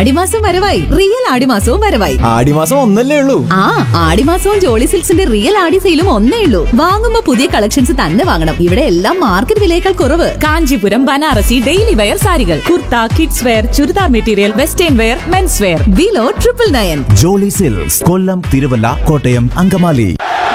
ആടിമാസം വരവായി റിയൽ ആടിമാസവും വരവായി ആടിമാസം ഒന്നല്ലേ ഉള്ളൂ ആ ആടിമാസവും ജോളി സിൽക്സിന്റെ റിയൽ ആടി സെയിലും ഒന്നേ ഉള്ളൂ വാങ്ങുമ്പോ പുതിയ കളക്ഷൻസ് തന്നെ വാങ്ങണം ഇവിടെ എല്ലാം മാർക്കറ്റ് വിലയേക്കാൾ കുറവ് കാഞ്ചീപുരം ബനാറസി ഡെയിലി വെയർ സാരികൾ kurta kids wear churidar material western wear men's wear below triple nine Jolly Silks Kollam Thiruvalla Kottayam Angamaly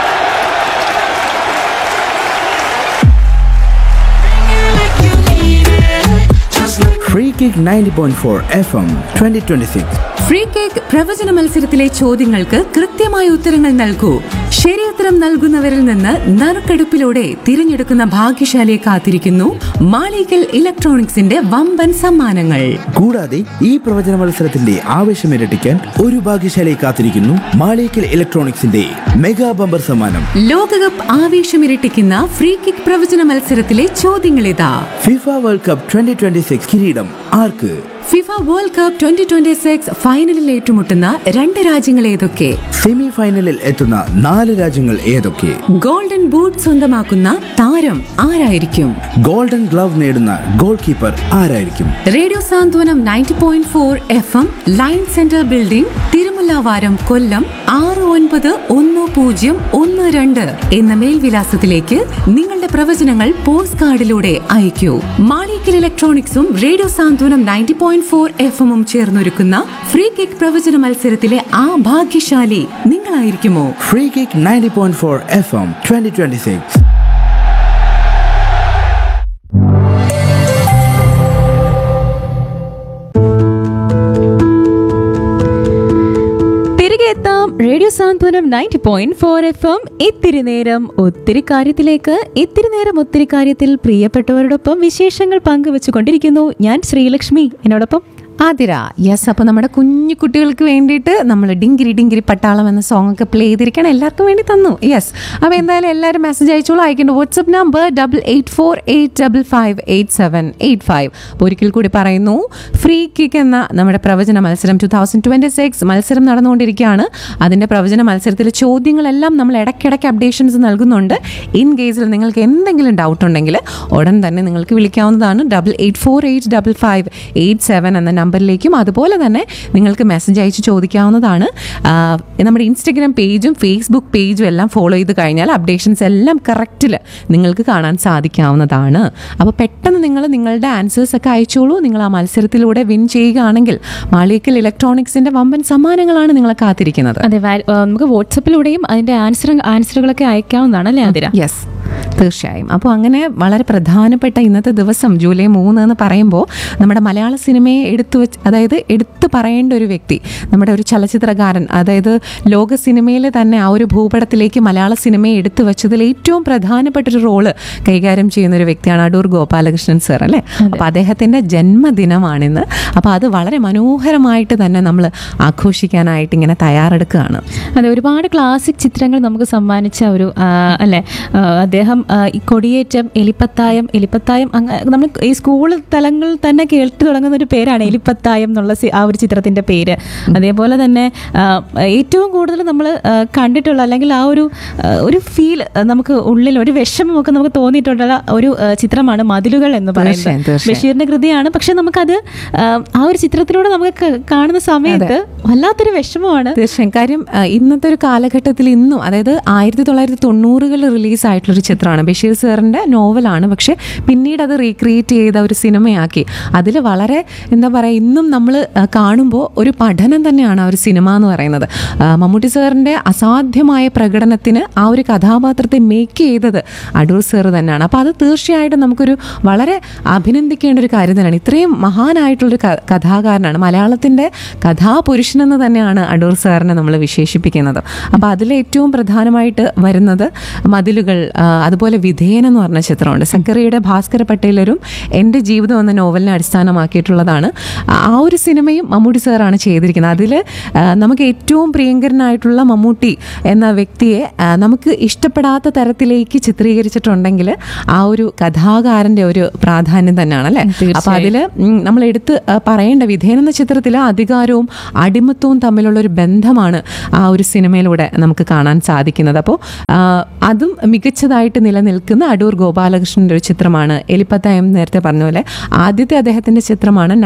Free Kick 90.4 FM 2026. Free kick പ്രവചന മത്സരത്തിലെ ചോദ്യങ്ങൾക്ക് കൃത്യമായ ഉത്തരങ്ങൾ നൽകൂ ശരിയുത്തരം നൽകുന്നവരിൽ നിന്ന് നറുക്കെടുപ്പിലൂടെ തിരഞ്ഞെടുക്കുന്ന ഭാഗ്യശാലിയെ കാത്തിരിക്കുന്നു മാളികൽ ഇലക്ട്രോണിക്സിന്റെ വമ്പൻ സമ്മാനങ്ങൾ കൂടാതെ ഈ പ്രവചന മത്സരത്തിന്റെ ആവേശം ഇരട്ടിക്കാൻ ഒരു ഭാഗ്യശാലയെ കാത്തിരിക്കുന്നു മാളിക്കൽ ഇലക്ട്രോണിക്സിന്റെ മെഗാ ബമ്പർ സമ്മാനം ലോകകപ്പ് ആവേശമിരട്ടിക്കുന്ന ഫ്രീ കിക്ക് പ്രവചന മത്സരത്തിലെ ചോദ്യങ്ങളിതാ ഫിഫ വേൾഡ് കപ്പ് 2026 കിരീടം ആർക്ക് FIFA world cup twenty twenty six ഫൈനലിൽ ഏറ്റുമുട്ടുന്ന രണ്ട് രാജ്യങ്ങൾ ഏതൊക്കെ സെമി ഫൈനലിൽ എത്തുന്ന നാല് രാജ്യങ്ങൾ ഏതൊക്കെ ഗോൾഡൻ ബൂട്ട് സ്വന്തമാക്കുന്ന താരം ആരായിരിക്കും ഗോൾഡൻ ഗ്ലവ് നേടുന്ന ഗോൾ കീപ്പർ ആരായിരിക്കും radio Santhwanam ninety point four F M line centre building Thirumullavaram Kollam ആറ് ഒൻപത് ഒന്ന് പൂജ്യം ഒന്ന് രണ്ട് എന്ന മേൽവിലാസത്തിലേക്ക് നിങ്ങളുടെ പ്രവചനങ്ങൾ പോസ്റ്റ് കാർഡിലൂടെ അയക്കൂ മാളിക്കൽ ഇലക്ട്രോണിക്സും radio Santhwanam ninety point four F എമ്മും ചേർന്നൊരുക്കുന്ന ഫ്രീ കിക്ക് പ്രവചന മത്സരത്തിലെ ആ ഭാഗ്യശാലി നിങ്ങളായിരിക്കുമോ free kick 90.4 point four F M twenty twenty six തിരികെ എത്താം radio Santhwanam ninety point four F M ഇത്തിരി നേരം ഒത്തിരി കാര്യത്തിലേക്ക് ഇത്തിരി നേരം ഒത്തിരി കാര്യത്തിൽ പ്രിയപ്പെട്ടവരോടൊപ്പം വിശേഷങ്ങൾ പങ്കുവെച്ചുകൊണ്ടിരിക്കുന്നു ഞാൻ ശ്രീലക്ഷ്മി എന്നോടൊപ്പം ആതിര യെസ് അപ്പോൾ നമ്മുടെ കുഞ്ഞു കുട്ടികൾക്ക് വേണ്ടിയിട്ട് നമ്മൾ ഡിങ്കിരി ഡിങ്കിരി പട്ടാളം എന്ന സോങ് ഒക്കെ പ്ലേ ചെയ്തിരിക്കണം എല്ലാവർക്കും വേണ്ടി തന്നു യെസ് അപ്പോൾ എന്തായാലും എല്ലാവരും മെസ്സേജ് അയച്ചോളൂ അയക്കേണ്ട WhatsApp number double eight four eight double five eight seven eight five ഒരിക്കൽ കൂടി പറയുന്നു ഫ്രീ കിക്ക് എന്ന നമ്മുടെ പ്രവചന മത്സരം ടു തൗസൻഡ് ട്വൻറ്റി സിക്സ് മത്സരം നടന്നുകൊണ്ടിരിക്കുകയാണ് അതിൻ്റെ പ്രവചന മത്സരത്തിലെ ചോദ്യങ്ങളെല്ലാം നമ്മൾ ഇടയ്ക്കിടയ്ക്ക് അപ്ഡേഷൻസ് നൽകുന്നുണ്ട് ഇൻ കേസിൽ നിങ്ങൾക്ക് എന്തെങ്കിലും ഡൗട്ട് ഉണ്ടെങ്കിൽ ഉടൻ തന്നെ നിങ്ങൾക്ക് വിളിക്കാവുന്നതാണ് double eight four eight double five eight seven എന്ന നമ്പറിലേക്കും അതുപോലെ തന്നെ നിങ്ങൾക്ക് മെസ്സേജ് അയച്ച് ചോദിക്കാവുന്നതാണ് ആ, നമ്മുടെ ഇൻസ്റ്റഗ്രാം പേജും ഫേസ്ബുക്ക് പേജും എല്ലാം ഫോളോ ചെയ്ത് കഴിഞ്ഞാൽ അപ്ഡേഷൻസ് എല്ലാം കറക്റ്റിൽ നിങ്ങൾക്ക് കാണാൻ സാധിക്കാവുന്നതാണ് അപ്പോൾ പെട്ടെന്ന് നിങ്ങൾ നിങ്ങളുടെ ആൻസേഴ്സ് ഒക്കെ അയച്ചോളൂ നിങ്ങൾ ആ മത്സരത്തിലൂടെ വിൻ ചെയ്യുകയാണെങ്കിൽ മാളിക്കൽ ഇലക്ട്രോണിക്സിന്റെ വമ്പൻ സമ്മാനങ്ങളാണ് നിങ്ങളെ കാത്തിരിക്കുന്നത് അതെ വാ- ആ, നമുക്ക് വാട്സപ്പിലൂടെയും അതിന്റെ ആൻസർ ആൻസറുകളൊക്കെ അയക്കാവുന്നതാണ് അല്ലേ ആതിര യെസ് തീർച്ചയായും അപ്പോൾ അങ്ങനെ വളരെ പ്രധാനപ്പെട്ട ഇന്നത്തെ ദിവസം ജൂലൈ മൂന്ന് എന്ന് പറയുമ്പോൾ നമ്മുടെ മലയാള സിനിമയെ എടുത്തു വെച്ച് അതായത് എടുത്തു പറയേണ്ട ഒരു വ്യക്തി നമ്മുടെ ഒരു ചലച്ചിത്രകാരൻ അതായത് ലോക സിനിമയിൽ തന്നെ ആ ഒരു ഭൂപടത്തിലേക്ക് മലയാള സിനിമയെ എടുത്തു വെച്ചതിൽ ഏറ്റവും പ്രധാനപ്പെട്ട ഒരു റോള് കൈകാര്യം ചെയ്യുന്ന ഒരു വ്യക്തിയാണ് അടൂർ ഗോപാലകൃഷ്ണൻ സർ അല്ലേ അപ്പോൾ അദ്ദേഹത്തിൻ്റെ ജന്മദിനമാണിന്ന് അപ്പോൾ അത് വളരെ മനോഹരമായിട്ട് തന്നെ നമ്മൾ ആഘോഷിക്കാനായിട്ട് ഇങ്ങനെ തയ്യാറെടുക്കുകയാണ് അതെ ഒരുപാട് ക്ലാസിക് ചിത്രങ്ങൾ നമുക്ക് സമ്മാനിച്ച ഒരു ആ, അല്ലേ ആ, അദ്ദേഹം ആ, ഈ കൊടിയേറ്റം എലിപ്പത്തായം എലിപ്പത്തായം അങ്ങ് നമ്മൾ ഈ സ്കൂൾ തലങ്ങളിൽ തന്നെ കേട്ടു തുടങ്ങുന്ന ഒരു പേരാണ് എലിപ്പത്തായം എന്നുള്ള സി- ആ ഒരു ചിത്രത്തിന്റെ പേര് അതേപോലെ തന്നെ ആ, ഏറ്റവും കൂടുതൽ നമ്മൾ കണ്ടിട്ടുള്ള അല്ലെങ്കിൽ ആ ഒരു ആ, ഒരു ഫീൽ നമുക്ക് ഉള്ളിൽ ഒരു വിഷമമൊക്കെ നമുക്ക് തോന്നിയിട്ടുള്ള ഒരു ആ, ചിത്രമാണ് മതിലുകൾ എന്ന് തീർച്ചയായും, പറയുന്നത് തീർച്ചയായും. ബഷീറിന്റെ കൃതിയാണ് പക്ഷെ നമുക്കത് ആ, ആ ഒരു ചിത്രത്തിലൂടെ നമുക്ക് ക- കാണുന്ന സമയത്ത് വല്ലാത്തൊരു വിഷമമാണ് തീർച്ചയായും കാര്യം ആ, ഇന്നത്തെ ഒരു കാലഘട്ടത്തിൽ ഇന്നും അതായത് ആയിരത്തി തൊള്ളായിരത്തി തൊണ്ണൂറുകളിൽ റിലീസായിട്ടുള്ളൊരു ചിത്രമാണ് ബഷീർ സാറിൻ്റെ നോവലാണ് പക്ഷെ പിന്നീട് അത് റീക്രിയേറ്റ് ചെയ്ത ഒരു സിനിമയാക്കി അതിൽ വളരെ എന്താ പറയുക ഇന്നും നമ്മൾ കാണുമ്പോൾ ഒരു പഠനം തന്നെയാണ് ആ ഒരു സിനിമ എന്ന് പറയുന്നത് ആ, മമ്മൂട്ടി സാറിൻ്റെ അസാധ്യമായ പ്രകടനത്തിന് ആ ഒരു കഥാപാത്രത്തെ മേക്ക് ചെയ്തത് അടൂർ സാർ തന്നെയാണ് അപ്പോൾ അത് തീർച്ചയായിട്ടും നമുക്കൊരു വളരെ അഭിനന്ദിക്കേണ്ട ഒരു കാര്യം തന്നെയാണ് ഇത്രയും മഹാനായിട്ടുള്ളൊരു ക- കഥാകാരനാണ് മലയാളത്തിൻ്റെ കഥാപുരുഷനെന്ന് തന്നെയാണ് അടൂർ സാറിനെ നമ്മൾ വിശേഷിപ്പിക്കുന്നത് അപ്പോൾ അതിൽ ഏറ്റവും പ്രധാനമായിട്ട് വരുന്നത് മതിലുകൾ ആ, അതുപോലെ വിധേയൻ എന്ന് പറഞ്ഞ ചിത്രമുണ്ട് സക്കറിയുടെ ഭാസ്കര പട്ടേലരും എൻ്റെ ജീവിതം എന്ന നോവലിനെ അടിസ്ഥാനമാക്കിയിട്ടുള്ളതാണ് ആ ആ ഒരു സിനിമയും മമ്മൂട്ടി സാറാണ് ചെയ്തിരിക്കുന്നത് അതിൽ നമുക്ക് ഏറ്റവും പ്രിയങ്കരനായിട്ടുള്ള മമ്മൂട്ടി എന്ന വ്യക്തിയെ ആ, നമുക്ക് ഇഷ്ടപ്പെടാത്ത തരത്തിലേക്ക് ചിത്രീകരിച്ചിട്ടുണ്ടെങ്കിൽ ആ ഒരു കഥാകാരൻ്റെ ഒരു പ്രാധാന്യം തന്നെയാണ് അല്ലേ അപ്പോൾ അതിൽ നമ്മൾ എടുത്ത് ആ, പറയേണ്ട വിധേയൻ എന്ന ചിത്രത്തിൽ അധികാരവും അടിമത്വവും തമ്മിലുള്ള ഒരു ബന്ധമാണ് ആ ഒരു സിനിമയിലൂടെ നമുക്ക് കാണാൻ സാധിക്കുന്നത് അപ്പോൾ അതും മികച്ചതായിട്ട് നിലനിൽക്കുന്ന അടൂർ ഗോപാലകൃഷ്ണൻ്റെ ഒരു ചിത്രമാണ് എലിപ്പത്തായം നേരത്തെ പറഞ്ഞ പോലെ ആദ്യത്തെ അദ്ദേഹത്തിൻ്റെ ചിത്രമാണ് നയൻറ്റി സെവൻ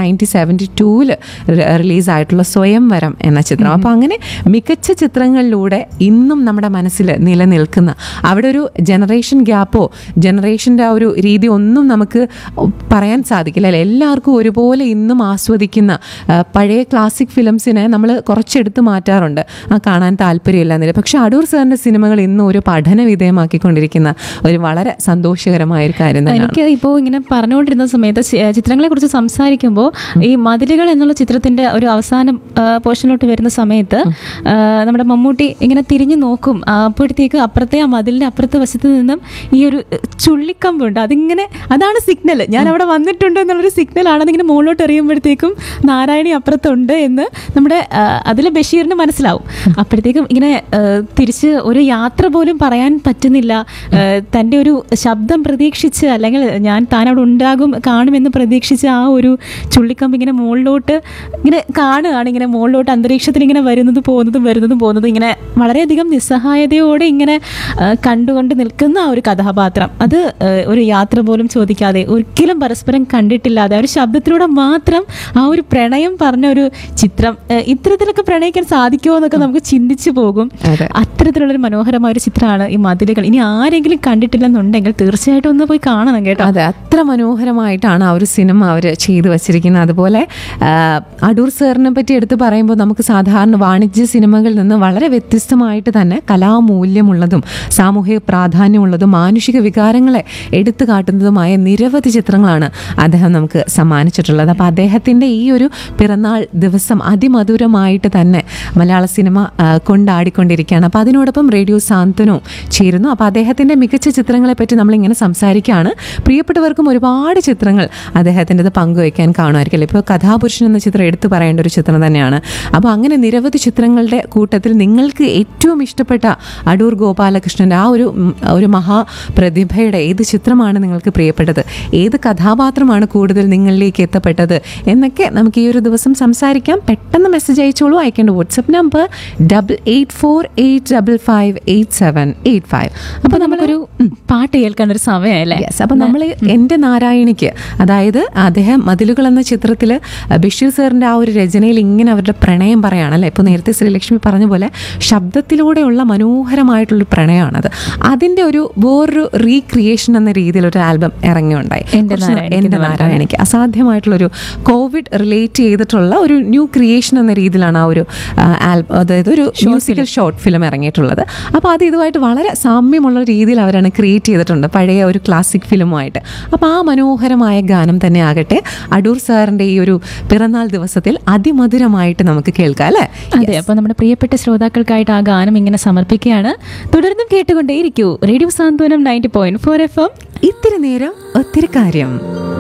സെവൻറ്റി ടൂവിൽ റിലീസായിട്ടുള്ള സ്വയംവരം എന്ന ചിത്രം അപ്പോൾ അങ്ങനെ മികച്ച ചിത്രങ്ങളിലൂടെ ഇന്നും നമ്മുടെ മനസ്സിൽ നിലനിൽക്കുന്ന അവിടെ ഒരു ജനറേഷൻ ഗ്യാപ്പോ ജനറേഷൻ്റെ ആ ഒരു രീതി ഒന്നും നമുക്ക് പറയാൻ സാധിക്കില്ല അല്ലേ എല്ലാവർക്കും ഒരുപോലെ ഇന്നും ആസ്വദിക്കുന്ന ആ, പഴയ ക്ലാസിക് ഫിലിംസിനെ നമ്മൾ കുറച്ചെടുത്ത് മാറ്റാറുണ്ട് ആ കാണാൻ താല്പര്യമില്ല എന്നില്ല പക്ഷെ അടൂർ സാറിൻ്റെ സിനിമകൾ ഇന്നും ഒരു പഠന വിധേയമാക്കിക്കൊണ്ടിരിക്കുന്ന ഒരു വളരെ സന്തോഷകരമായ ഒരു കാര്യം തന്നെയാണ് എനിക്ക് ഇപ്പോൾ ഇങ്ങനെ പറഞ്ഞുകൊണ്ടിരുന്ന സമയത്ത് ചിത്രങ്ങളെ കുറിച്ച് സംസാരിക്കുമ്പോൾ ഈ മതിലുകൾ എന്നുള്ള ചിത്രത്തിന്റെ ഒരു അവസാനം പോർഷനിലോട്ട് വരുന്ന സമയത്ത് ആ, നമ്മുടെ മമ്മൂട്ടി ഇങ്ങനെ തിരിഞ്ഞു നോക്കും ആ, അപ്പോഴത്തേക്ക് അപ്പുറത്തെ ആ മതിലിന്റെ അപ്പുറത്തെ വശത്ത് നിന്നും ഈ ഒരു ചുള്ളിക്കമ്പുണ്ട് അതിങ്ങനെ അതാണ് സിഗ്നൽ ഞാൻ അവിടെ വന്നിട്ടുണ്ട് എന്നുള്ളൊരു സിഗ്നൽ ആണ് അതിങ്ങനെ മുകളിലോട്ട് എറിയുമ്പോഴത്തേക്കും നാരായണി അപ്പുറത്തുണ്ട് എന്ന് നമ്മുടെ അതിൽ ബഷീറിന് മനസ്സിലാവും അപ്പോഴത്തേക്കും ഇങ്ങനെ ആ, തിരിച്ച് ഒരു യാത്ര പോലും പറയാൻ പറ്റുന്നില്ല ആ, തൻ്റെ ഒരു ശബ്ദം പ്രതീക്ഷിച്ച് അല്ലെങ്കിൽ ഞാൻ താൻ അവിടെ ഉണ്ടാകും കാണുമെന്ന് പ്രതീക്ഷിച്ച് ആ ഒരു ചുള്ളിക്കമ്പ് ഇങ്ങനെ മുകളിലോട്ട് ഇങ്ങനെ കാണുകയാണ് ഇങ്ങനെ മുകളിലോട്ട് അന്തരീക്ഷത്തിൽ ഇങ്ങനെ വരുന്നത് പോകുന്നതും വരുന്നതും പോകുന്നതും ഇങ്ങനെ വളരെയധികം നിസ്സഹായതയോടെ ഇങ്ങനെ ആ, കണ്ടുകൊണ്ട് നിൽക്കുന്ന ആ ഒരു കഥാപാത്രം അത് ആ, ഒരു യാത്ര പോലും ചോദിക്കാതെ ഒരിക്കലും പരസ്പരം കണ്ടിട്ടില്ലാതെ ആ ഒരു ശബ്ദത്തിലൂടെ മാത്രം ആ ഒരു പ്രണയം പറഞ്ഞ ഒരു ചിത്രം ആ, ഇത്തരത്തിലൊക്കെ പ്രണയിക്കാൻ സാധിക്കുമോ എന്നൊക്കെ നമുക്ക് ചിന്തിച്ചു പോകും അതെ. അത്തരത്തിലുള്ളൊരു മനോഹരമായ ഒരു ചിത്രമാണ് ഈ മതിലുകൾ ഇനി ആരെങ്കിലും കണ്ടിട്ടില്ലെന്നുണ്ടെങ്കിൽ തീർച്ചയായിട്ടും ഒന്ന് പോയി കാണണം കേട്ടോ അതെ അത്ര മനോഹരമായിട്ടാണ് ആ ഒരു സിനിമ അവർ ചെയ്തു വച്ചിരിക്കുന്നത് അതുപോലെ ആ, അടൂർ സാറിനെ പറ്റി എടുത്ത് പറയുമ്പോൾ നമുക്ക് സാധാരണ വാണിജ്യ സിനിമകളിൽ നിന്ന് വളരെ വ്യത്യസ്തമായിട്ട് തന്നെ കലാമൂല്യമുള്ളതും സാമൂഹിക പ്രാധാന്യമുള്ളതും മാനുഷിക വികാരങ്ങളെ എടുത്തു കാട്ടുന്നതുമായ നിരവധി ചിത്രങ്ങളാണ് അദ്ദേഹം നമുക്ക് സമ്മാനിച്ചിട്ടുള്ളത് അപ്പോൾ അദ്ദേഹത്തിൻ്റെ ഈ ഒരു പിറന്നാൾ ദിവസം അതിമധുരമായിട്ട് തന്നെ മലയാള സിനിമ ആ, കൊണ്ടാടിക്കൊണ്ടിരിക്കുകയാണ് അപ്പോൾ അതിനോടൊപ്പം റേഡിയോ സാന്ത്വനവും ചേരുന്നു അപ്പോൾ അദ്ദേഹത്തിൻ്റെ മികച്ച ചിത്രങ്ങളെ പറ്റി നമ്മളിങ്ങനെ സംസാരിക്കുകയാണ് പ്രിയപ്പെട്ടവർക്കും ഒരുപാട് ചിത്രങ്ങൾ അദ്ദേഹത്തിൻ്റെത് പങ്കുവയ്ക്കാൻ കാണുമായിരിക്കും ഇപ്പോൾ കഥാപുരുഷൻ എന്ന ചിത്രം എടുത്തു പറയേണ്ട ഒരു ചിത്രം തന്നെയാണ് അപ്പോൾ അങ്ങനെ നിരവധി ചിത്രങ്ങളുടെ കൂട്ടത്തിൽ നിങ്ങൾക്ക് ഏറ്റവും ഇഷ്ടപ്പെട്ട അടൂർ ഗോപാലകൃഷ്ണൻ്റെ ആ ഒരു ഉം, ഒരു മഹാപ്രതിഭയുടെ ഏത് ചിത്രമാണ് നിങ്ങൾക്ക് പ്രിയപ്പെട്ടത് ഏത് കഥാപാത്രമാണ് കൂടുതൽ നിങ്ങളിലേക്ക് എത്തപ്പെട്ടത് എന്നൊക്കെ നമുക്ക് ഈ ഒരു ദിവസം സംസാരിക്കാം പെട്ടെന്ന് മെസ്സേജ് അയച്ചോളൂ അയക്കേണ്ട WhatsApp number double eight four eight double five eight seven eight five അപ്പൊ നമുക്കൊരു പാട്ട് കേൾക്കേണ്ട ഒരു സമയമല്ലേ യെസ് അപ്പം നമ്മൾ എൻ്റെ നാരായണിക്ക് അതായത് അദ്ദേഹം മതിലുകൾ എന്ന ചിത്രത്തിൽ ബഷീർ സാറിൻ്റെ ആ ഒരു രചനയിൽ ഇങ്ങനെ അവരുടെ പ്രണയം പറയാണല്ലേ ഇപ്പോൾ നേരത്തെ ശ്രീലക്ഷ്മി പറഞ്ഞ പോലെ ശബ്ദത്തിലൂടെയുള്ള മനോഹരമായിട്ടുള്ളൊരു പ്രണയമാണത് അതിൻ്റെ ഒരു വേറൊരു റീക്രിയേഷൻ എന്ന രീതിയിൽ ഒരു ആൽബം ഇറങ്ങിയുണ്ടായി എൻ്റെ കുറച്ച് നാരായണിക്ക് എൻ്റെ എന്ന് പറഞ്ഞാൽ. നാരായണിക്ക് അസാധ്യമായിട്ടുള്ളൊരു കോവിഡ് റിലേറ്റ് ചെയ്തിട്ടുള്ള ഒരു ന്യൂ ക്രിയേഷൻ എന്ന രീതിയിലാണ് ആ ഒരു ആൽബം അതായത് ഒരു മ്യൂസിക്കൽ ഷോർട്ട് ഫിലിം ഇറങ്ങിയിട്ടുള്ളത് അപ്പോൾ അത് ഇതുമായിട്ട് വളരെ സാമ്യമുള്ള രീതിയിൽ അവരാണ് ക്രിയേറ്റ് ചെയ്തിട്ടുണ്ട് പഴയ ഒരു ക്ലാസിക് ഫിലിമുമായിട്ട് അപ്പോൾ ആ മനോഹരമായ ഗാനം തന്നെ ആകട്ടെ അടൂർ സാറിൻ്റെ ഈ ഒരു പിറന്നാൾ ദിവസത്തിൽ അതിമധുരമായിട്ട് നമുക്ക് കേൾക്കാം അല്ലേ അതെ അപ്പൊ നമ്മുടെ പ്രിയപ്പെട്ട ശ്രോതാക്കൾക്കായിട്ട് ആ ഗാനം ഇങ്ങനെ സമർപ്പിക്കുകയാണ് തുടർന്നും കേട്ടുകൊണ്ടേയിരിക്കൂ radio Santhwanam ninety point four F M ഇത്തിരി നേരം ഒത്തിരി കാര്യം